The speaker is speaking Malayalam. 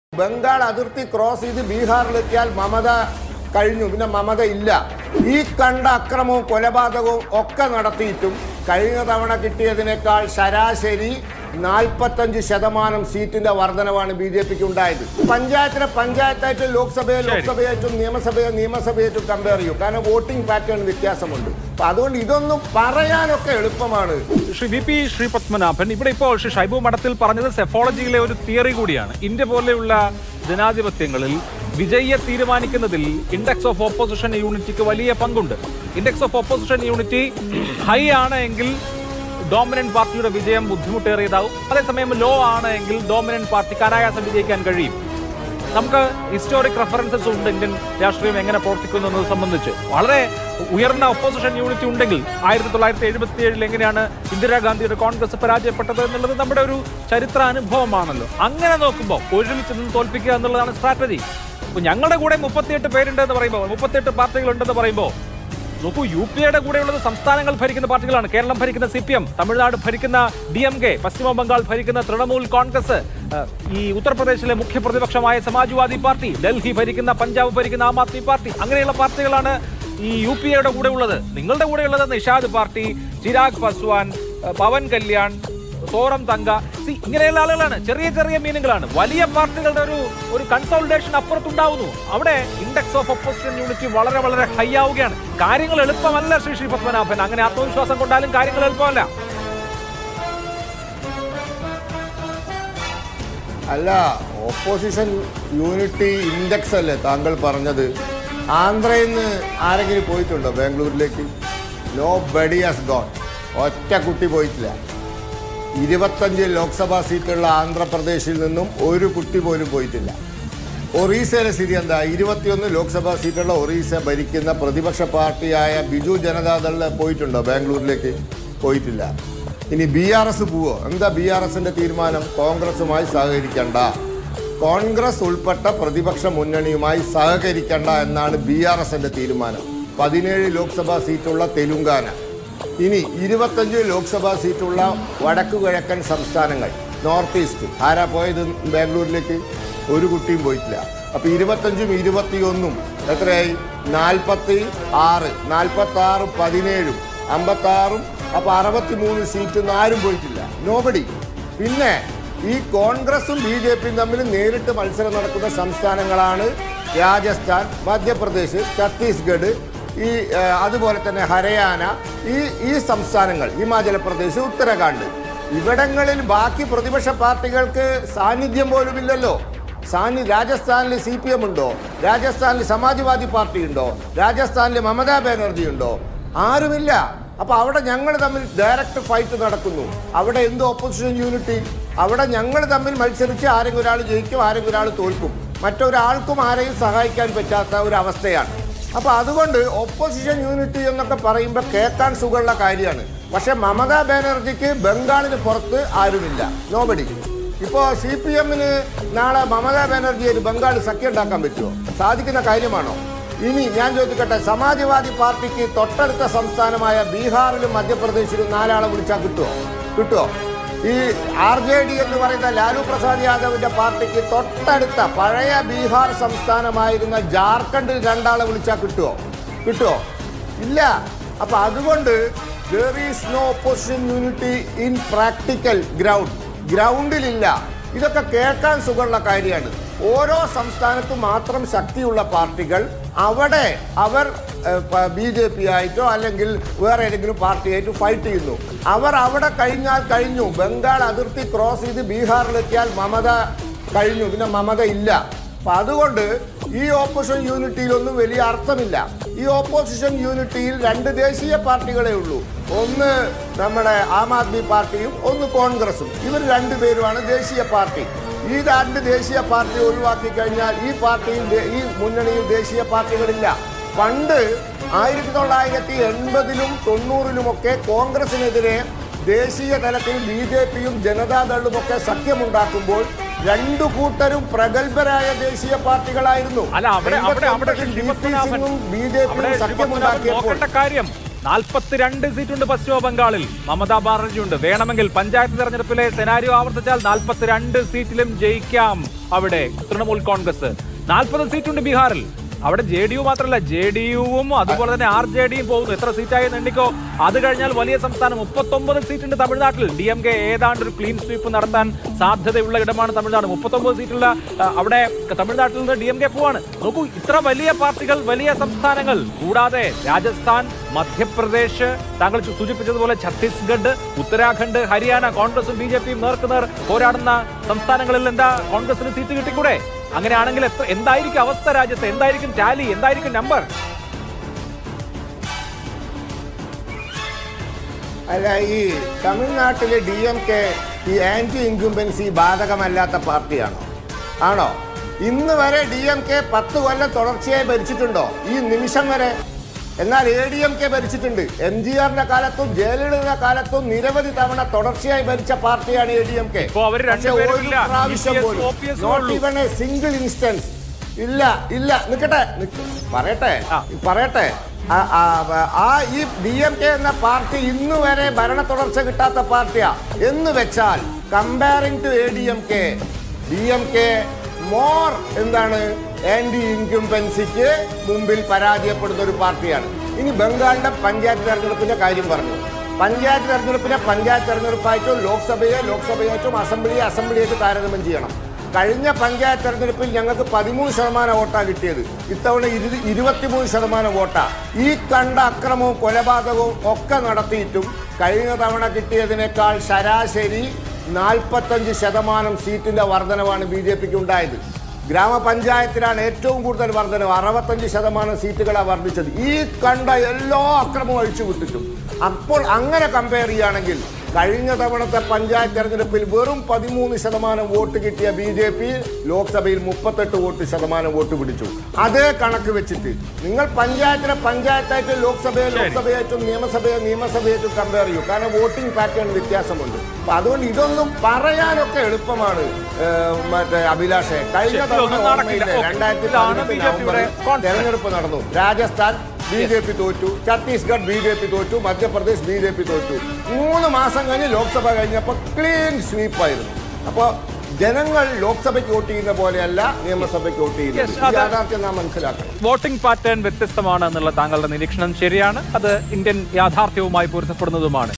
ബംഗാൾ അതിർത്തി ക്രോസ് ചെയ്ത് ബീഹാറിലെത്തിയാൽ മമത കഴിഞ്ഞു പിന്നെ മമത ഇല്ല ഈ കണ്ട അക്രമവും കൊലപാതകവും ഒക്കെ നടത്തിയിട്ടും കഴിഞ്ഞ തവണ കിട്ടിയതിനേക്കാൾ ശരാശരി നാൽപ്പത്തഞ്ച് ശതമാനം സീറ്റിന്റെ വർധനവാണ് ബി ജെ പിക്ക് ഉണ്ടായത് പഞ്ചായത്തിനെ പഞ്ചായത്തായിട്ട് ലോക്സഭയെ ലോക്സഭയായിട്ടും നിയമസഭയെ നിയമസഭയായിട്ടും കമ്പയർ ചെയ്യും കാരണം വോട്ടിംഗ് പാറ്റേൺ വ്യത്യാസമുണ്ട് അപ്പൊ അതുകൊണ്ട് ഇതൊന്നും പറയാനൊക്കെ എളുപ്പമാണ് ശ്രീ വി പി ശ്രീ പത്മനാഭൻ ഇവിടെ ഇപ്പോൾ ശ്രീ ഷൈബു മഠത്തിൽ പറഞ്ഞത് സെഫോളജിയിലെ ഒരു തിയറി കൂടിയാണ് ഇന്ത്യ പോലെയുള്ള ജനാധിപത്യങ്ങളിൽ വിജയിയെ തീരുമാനിക്കുന്നതിൽ ഇൻഡെക്സ് ഓഫ് ഓപ്പോസിഷൻ യൂണിറ്റിക്ക് വലിയ പങ്കുണ്ട് index of opposition unity high ആണ് എങ്കിൽ ഡോമിനന്റ് പാർട്ടിയുടെ വിജയം ബുദ്ധിമുട്ടേറിയതാവും അതേസമയം ലോ ആണ് എങ്കിൽ ഡോമിനന്റ് പാർട്ടിക്ക് അനായാസം വിജയിക്കാൻ കഴിയും നമുക്ക് ഹിസ്റ്റോറിക് റെഫറൻസസ് ഉണ്ട് ഇന്ത്യൻ രാഷ്ട്രീയം എങ്ങനെ പ്രവർത്തിക്കുന്നു എന്നത് സംബന്ധിച്ച് വളരെ ഉയർന്ന ഒപ്പോസിഷൻ യൂണിറ്റി ഉണ്ടെങ്കിൽ ആയിരത്തി തൊള്ളായിരത്തി എഴുപത്തി ഏഴിൽ എങ്ങനെയാണ് ഇന്ദിരാഗാന്ധിയുടെ കോൺഗ്രസ് പരാജയപ്പെട്ടത് എന്നുള്ളത് നമ്മുടെ ഒരു ചരിത്ര അനുഭവമാണല്ലോ അങ്ങനെ നോക്കുമ്പോൾ ഒരുമിച്ച് നിന്ന് തോൽപ്പിക്കുക എന്നുള്ളതാണ് സ്ട്രാറ്റജി അപ്പൊ ഞങ്ങളുടെ കൂടെ മുപ്പത്തിയെട്ട് പേരുണ്ട് എന്ന് പറയുമ്പോൾ മുപ്പത്തിയെട്ട് പാർട്ടികളുണ്ടെന്ന് പറയുമ്പോൾ നോക്കൂ യു പി എയുടെ കൂടെയുള്ളത് സംസ്ഥാനങ്ങൾ ഭരിക്കുന്ന പാർട്ടികളാണ് കേരളം ഭരിക്കുന്ന സി പി എം തമിഴ്നാട് ഭരിക്കുന്ന ഡി എം കെ പശ്ചിമ ബംഗാൾ ഭരിക്കുന്ന തൃണമൂൽ കോൺഗ്രസ് ഏഹ്, ഈ ഉത്തർപ്രദേശിലെ മുഖ്യ പ്രതിപക്ഷമായ സമാജ്വാദി പാർട്ടി ഡൽഹി ഭരിക്കുന്ന പഞ്ചാബ് ഭരിക്കുന്ന ആം ആദ്മി പാർട്ടി അങ്ങനെയുള്ള പാർട്ടികളാണ് ഈ യു പി എയുടെ കൂടെ ഉള്ളത് നിങ്ങളുടെ കൂടെ ഉള്ളത് നിഷാദ് പാർട്ടി ചിരാഗ് പസ്വാൻ ഏഹ്, പവൻ കല്യാൺ സോറം തങ്ക സി ഇങ്ങനെയുള്ള ആളുകളാണ് ചെറിയ ചെറിയ മീനുകളാണ് വലിയ പാർട്ടികളുടെ ഒരു ഒരു കൺസോൾട്ടേഷൻ അപ്പുറത്തുണ്ടാവുന്നു അവിടെ ഇൻഡെക്സ് ഓഫ് ഒപ്പോസിഷൻ യൂണിറ്റി വളരെ വളരെ ഹൈ ആവുകയാണ് കാര്യങ്ങൾ എളുപ്പമല്ല ശ്രീ ശ്രീ പത്മനാഭൻ അങ്ങനെ ആത്മവിശ്വാസം കൊണ്ടാലും കാര്യങ്ങൾ എളുപ്പമല്ല അല്ല ഓപ്പോസിഷൻ യൂണിറ്റി ഇൻഡെക്സ് അല്ലേ താങ്കൾ പറഞ്ഞത് ആന്ധ്രയിൽ നിന്ന് ആരെങ്കിലും പോയിട്ടുണ്ടോ ബാംഗ്ലൂരിലേക്ക് നോ ബഡി ഹാസ് ഗോൺ ഒറ്റ കുട്ടി പോയിട്ടില്ല ഇരുപത്തഞ്ച് ലോക്സഭാ സീറ്റുള്ള ആന്ധ്രാപ്രദേശിൽ നിന്നും ഒരു കുട്ടി പോലും പോയിട്ടില്ല ഒറീസയിലെ സ്ഥിതി എന്താ ഇരുപത്തിയൊന്ന് ലോക്സഭാ സീറ്റുള്ള ഒറീസ ഭരിക്കുന്ന പ്രതിപക്ഷ പാർട്ടിയായ ബിജു ജനതാദൾ പോയിട്ടുണ്ടോ ബാംഗ്ലൂരിലേക്ക് പോയിട്ടില്ല ഇനി ബി ആർ എസ് പോവോ എന്താ ബി ആർ എസിന്റെ തീരുമാനം കോൺഗ്രസുമായി സഹകരിക്കണ്ട കോൺഗ്രസ് ഉൾപ്പെട്ട പ്രതിപക്ഷ മുന്നണിയുമായി സഹകരിക്കണ്ട എന്നാണ് ബി ആർ എസിന്റെ തീരുമാനം പതിനേഴ് ലോക്സഭാ സീറ്റുള്ള തെലുങ്കാന ഇനി ഇരുപത്തഞ്ച് ലോക്സഭാ സീറ്റുള്ള വടക്കു കിഴക്കൻ സംസ്ഥാനങ്ങൾ നോർത്ത് ഈസ്റ്റ് ആരാ പോയത് ബാംഗ്ലൂരിലേക്ക് ഒരു കുട്ടിയും പോയിട്ടില്ല അപ്പൊ ഇരുപത്തഞ്ചും ഇരുപത്തിയൊന്നും എത്രയായി നാൽപ്പത്തി ആറ് നാൽപ്പത്തി ആറും പതിനേഴും അമ്പത്തി ആറും അപ്പൊ അറുപത്തി മൂന്ന് സീറ്റൊന്നും ആരും പോയിട്ടില്ല നോബടി പിന്നെ ഈ കോൺഗ്രസും ബി ജെ പിയും തമ്മിൽ നേരിട്ട് മത്സരം നടക്കുന്ന സംസ്ഥാനങ്ങളാണ് രാജസ്ഥാൻ മധ്യപ്രദേശ് ഛത്തീസ്ഗഡ് ഈ ആ, അതുപോലെ തന്നെ ഹരിയാന ഈ ഈ സംസ്ഥാനങ്ങൾ ഹിമാചൽ പ്രദേശ് ഉത്തരാഖണ്ഡ് ഇവിടങ്ങളിൽ ബാക്കി പ്രതിപക്ഷ പാർട്ടികൾക്ക് സാന്നിധ്യം പോലുമില്ലല്ലോ സാന്നി രാജസ്ഥാനിൽ സി പി എം ഉണ്ടോ രാജസ്ഥാനിൽ സമാജ്വാദി പാർട്ടി ഉണ്ടോ രാജസ്ഥാനിൽ മമതാ ബാനർജി ഉണ്ടോ ആരുമില്ല അപ്പൊ അവിടെ ഞങ്ങൾ തമ്മിൽ ഡയറക്റ്റ് ഫൈറ്റ് നടക്കുന്നു അവിടെ എന്ത് ഓപ്പോസിഷൻ യൂണിറ്റി അവിടെ ഞങ്ങൾ തമ്മിൽ മത്സരിച്ച് ആരെങ്കിലും ഒരാൾ ജയിക്കും ആരെങ്കിലും ഒരാൾ തോൽക്കും മറ്റൊരാൾക്കും ആരെയും സഹായിക്കാൻ പറ്റാത്ത ഒരു അവസ്ഥയാണ് അപ്പൊ അതുകൊണ്ട് ഓപ്പോസിഷൻ യൂണിറ്റി എന്നൊക്കെ പറയുമ്പോൾ കേൾക്കാൻ സുഖമുള്ള കാര്യമാണ് പക്ഷെ മമതാ ബാനർജിക്ക് ബംഗാളിന് പുറത്ത് ആരുമില്ല നോബടി ഇപ്പോ സി പി എമ്മിന് നാളെ മമതാ ബാനർജിയെ ബംഗാൾ സഖ്യം ഉണ്ടാക്കാൻ പറ്റുമോ സാധിക്കുന്ന കാര്യമാണോ ഇനി ഞാൻ ചോദിക്കട്ടെ സമാജ്വാദി പാർട്ടിക്ക് തൊട്ടടുത്ത സംസ്ഥാനമായ ബീഹാറിലും മധ്യപ്രദേശിലും നാലാളെ വിളിച്ചാൽ കിട്ടുമോ കിട്ടുമോ ഈ ആർ ജെ ഡി എന്ന് പറയുന്ന ലാലു പ്രസാദ് യാദവിന്റെ പാർട്ടിക്ക് തൊട്ടടുത്ത പഴയ ബീഹാർ സംസ്ഥാനമായിരുന്ന ജാർഖണ്ഡിൽ രണ്ടാളെ വിളിച്ചാൽ കിട്ടുമോ കിട്ടുമോ ഇല്ല അപ്പൊ അതുകൊണ്ട് there is no opposition unity in practical ground ഗ്രൗണ്ടിലില്ല ഇതൊക്കെ കേൾക്കാൻ സുഖമുള്ള കാര്യമാണ് ഓരോ സംസ്ഥാനത്തും മാത്രം ശക്തിയുള്ള പാർട്ടികൾ അവിടെ അവർ ബി ജെ പി ആയിട്ടോ അല്ലെങ്കിൽ വേറെ ഏതെങ്കിലും പാർട്ടിയായിട്ടോ ഫൈറ്റ് ചെയ്യുന്നു അവർ അവിടെ കഴിഞ്ഞാൽ കഴിഞ്ഞു ബംഗാൾ അതിർത്തി ക്രോസ് ചെയ്ത് ബീഹാറിലെത്തിയാൽ മമത കഴിഞ്ഞു പിന്നെ മമത ഇല്ല അപ്പൊ അതുകൊണ്ട് ഈ ഓപ്പോസിഷൻ യൂണിറ്റിയിലൊന്നും വലിയ അർത്ഥമില്ല ഈ ഓപ്പോസിഷൻ യൂണിറ്റിയിൽ രണ്ട് ദേശീയ പാർട്ടികളേ ഉള്ളൂ ഒന്ന് നമ്മുടെ ആം ആദ്മി പാർട്ടിയും ഒന്ന് കോൺഗ്രസും ഇവർ രണ്ടുപേരുമാണ് ദേശീയ പാർട്ടി ഈ രണ്ട് ദേശീയ പാർട്ടി ഒഴിവാക്കി കഴിഞ്ഞാൽ ഈ പാർട്ടിയിൽ ദേ- ഈ മുന്നണിയിൽ ദേശീയ പാർട്ടികളില്ല പണ്ട് ആയിരത്തി തൊള്ളായിരത്തി എൺപതിലും തൊണ്ണൂറിലുമൊക്കെ കോൺഗ്രസിനെതിരെ ദേശീയ തലത്തിൽ ബി ജെ പിയും ജനതാദളും ഒക്കെ സഖ്യമുണ്ടാക്കുമ്പോൾ രണ്ടു കൂട്ടരും പ്രഗത്ഭരായ ദേശീയ പാർട്ടികളായിരുന്നു അല്ല അവിടെ അവിടെ അവിടെ ശ്രീ ബി പി പത്മനാഭൻ സിംഗും ബി ജെ അവിടെ പിയും ശ്രീ പത്മനാഭൻ സഖ്യമുണ്ടാക്കിയപ്പോൾ നോക്കേണ്ട കാര്യം നാൽപ്പത്തിരണ്ട് സീറ്റുണ്ട് പശ്ചിമ ബംഗാളിൽ മമതാ ബാനർജി ഉണ്ട് വേണമെങ്കിൽ പഞ്ചായത്ത് തെരഞ്ഞെടുപ്പിലെ സെനാരിയോ ആവർത്തിച്ചാൽ നാൽപ്പത്തിരണ്ട് സീറ്റിലും ജയിക്കാം അവിടെ തൃണമൂൽ കോൺഗ്രസ് നാൽപ്പത് സീറ്റുണ്ട് ബീഹാറിൽ അവിടെ ജെ ഡി യു മാത്രമല്ല ജെ ഡി യുവും അതുപോലെ തന്നെ ആർ ജെ ഡിയും പോകുന്നു എത്ര സീറ്റായി എണ്ണിക്കോ അത് കഴിഞ്ഞാൽ വലിയ സംസ്ഥാനം മുപ്പത്തൊമ്പത് സീറ്റുണ്ട് തമിഴ്നാട്ടിൽ ഡി എം കെ ഏതാണ്ട് ഒരു ക്ലീൻ സ്വീപ്പ് നടത്താൻ സാധ്യതയുള്ള ഇടമാണ് തമിഴ്നാട് മുപ്പത്തൊമ്പത് സീറ്റുള്ള ആ, അവിടെ തമിഴ്നാട്ടിൽ നിന്ന് ഡി എം കെ പോവാണ് നോക്കൂ ഇത്ര വലിയ പാർട്ടികൾ വലിയ സംസ്ഥാനങ്ങൾ കൂടാതെ രാജസ്ഥാൻ മധ്യപ്രദേശ് താങ്കൾ ചു- സൂചിപ്പിച്ചതുപോലെ ഛത്തീസ്ഗഡ് ഉത്തരാഖണ്ഡ് ഹരിയാന കോൺഗ്രസും ബി ജെ പിയും നേർക്കുനേർ പോരാടുന്ന സംസ്ഥാനങ്ങളിൽ എന്താ കോൺഗ്രസിന് സീറ്റ് കിട്ടിക്കൂടെ അങ്ങനെയാണെങ്കിൽ എത്ര എന്തായിരിക്കും അവസ്ഥ രാജ്യത്ത് എന്തായിരിക്കും ടാലി എന്തായിരിക്കും നമ്പർ അല്ല ഈ തമിഴ്നാട്ടിലെ ഡി എം കെ ഈ ആന്റി ഇൻകുംബൻസി ബാധകമല്ലാത്ത പാർട്ടിയാണോ ആണോ ഇന്ന് വരെ ഡി എം കെ പത്ത് കൊല്ലം തുടർച്ചയായി ഭരിച്ചിട്ടുണ്ടോ ഈ നിമിഷം വരെ എന്നാൽ എ ഡി എം കെ ഭരിച്ചിട്ടുണ്ട് എം ജി ആറിന്റെ കാലത്തും ജയലളിതയുടെ കാലത്തും നിരവധി തവണ തുടർച്ചയായി ഭരിച്ച പാർട്ടിയാണ് എ ഡി എം കെ ഇപ്പോ അവര് രണ്ടുപേരും ഇല്ല. EPS, OPS ഉള്ളൂ. സിംഗിൾ ഇൻസ്റ്റൻസ് ഇല്ല ഇല്ല നിക്കട്ടെ നിക്ക്. പറയട്ടെ ആ. പറയട്ടെ ആ- ആ- ആ ഈ ഡി എം കെ എന്ന പാർട്ടി ഇന്ന് വരെ ഭരണ തുടർച്ച കിട്ടാത്ത പാർട്ടിയാ എന്ന് വെച്ചാൽ comparing to A D M K D M K more എന്താണ് ആന്റി ഇൻകംപൻസിക്ക് മുമ്പിൽ പരാജയപ്പെടുന്ന ഒരു പാർട്ടിയാണ് ഇനി ബംഗാളിന്റെ പഞ്ചായത്ത് തെരഞ്ഞെടുപ്പിന്റെ കാര്യം പറഞ്ഞു പഞ്ചായത്ത് തെരഞ്ഞെടുപ്പിനെ പഞ്ചായത്ത് തെരഞ്ഞെടുപ്പായിട്ടും ലോക്സഭയെ ലോക്സഭയായിട്ടും അസംബ്ലിയെ അസംബ്ലിയായിട്ട് താരതമ്യം ചെയ്യണം കഴിഞ്ഞ പഞ്ചായത്ത് തെരഞ്ഞെടുപ്പിൽ ഞങ്ങൾക്ക് പതിമൂന്ന് ശതമാനം വോട്ടാണ് കിട്ടിയത് ഇത്തവണ ഇരു ഇരുപത്തിമൂന്ന് ശതമാനം വോട്ടാ ഈ കണ്ട അക്രമവും കൊലപാതകവും ഒക്കെ നടത്തിയിട്ടും കഴിഞ്ഞ തവണ കിട്ടിയതിനേക്കാൾ ശരാശരി നാൽപ്പത്തഞ്ച് ശതമാനം സീറ്റിന്റെ വർധനവാണ് ബി ജെ പിക്ക് ഉണ്ടായത് ഗ്രാമപഞ്ചായത്തിലാണ് ഏറ്റവും കൂടുതൽ വർധനവ് അറുപത്തഞ്ച് ശതമാനം സീറ്റുകളാണ് വർദ്ധിച്ചത് ഈ കണ്ട എല്ലാ അക്രമവും അഴിച്ചു വിട്ടിട്ടും അപ്പോൾ അങ്ങനെ കമ്പയർ ചെയ്യുകയാണെങ്കിൽ കഴിഞ്ഞ തവണത്തെ പഞ്ചായത്ത് തെരഞ്ഞെടുപ്പിൽ വെറും പതിമൂന്ന് ശതമാനം വോട്ട് കിട്ടിയ ബി ജെ പി ലോക്സഭയിൽ മുപ്പത്തെട്ട് വോട്ട് ശതമാനം വോട്ട് പിടിച്ചു അതേ കണക്ക് വെച്ചിട്ട് നിങ്ങൾ പഞ്ചായത്തിനെ പഞ്ചായത്തായിട്ട് ലോക്സഭയെ ശരി. ലോക്സഭയായിട്ടും നിയമസഭയെ നിയമസഭയായിട്ടും കമ്പയർ ചെയ്യൂ കാരണം വോട്ടിംഗ് പാറ്റേൺ വ്യത്യാസമുണ്ട് അപ്പൊ അതുകൊണ്ട് ഇതൊന്നും പറയാനൊക്കെ എളുപ്പമാണ് ഏഹ്, മറ്റേ അഭിലാഷെ കഴിഞ്ഞ ശരി, തവണ ഇതൊന്നും നടക്കില്ല. ഓർമ്മയില്ലേ? ഓക്കേ. രണ്ടായിരത്തി ഇതാണ് പതിനെട്ട് BJP യുടെ നവംബറിൽ confidence. തെരഞ്ഞെടുപ്പ് നടന്നു രാജസ്ഥാൻ ബി ജെ പി തോറ്റു ഛത്തീസ്ഗഡ് ബി ജെ പി തോറ്റു മധ്യപ്രദേശ് ബി ജെ പി തോറ്റു മൂന്ന് മാസം കഴിഞ്ഞ് ലോക്സഭ കഴിഞ്ഞപ്പോൾ ക്ലീൻ സ്വീപ്പായിരുന്നു അപ്പോൾ ജനങ്ങൾ ലോക്സഭയ്ക്ക് വോട്ട് ചെയ്യുന്ന പോലെയല്ല നിയമസഭയ്ക്ക് വോട്ട് ചെയ്യുന്നത് Yes, ഈ അത് യാഥാർത്ഥ്യം നാം മനസ്സിലാക്കണം വോട്ടിംഗ് പാറ്റേൺ വ്യത്യസ്തമാണ് എന്നുള്ള താങ്കളുടെ നിരീക്ഷണം ശരിയാണ് അത് ഇന്ത്യൻ യാഥാർത്ഥ്യവുമായി പൊരുത്തപ്പെടുന്നതുമാണ്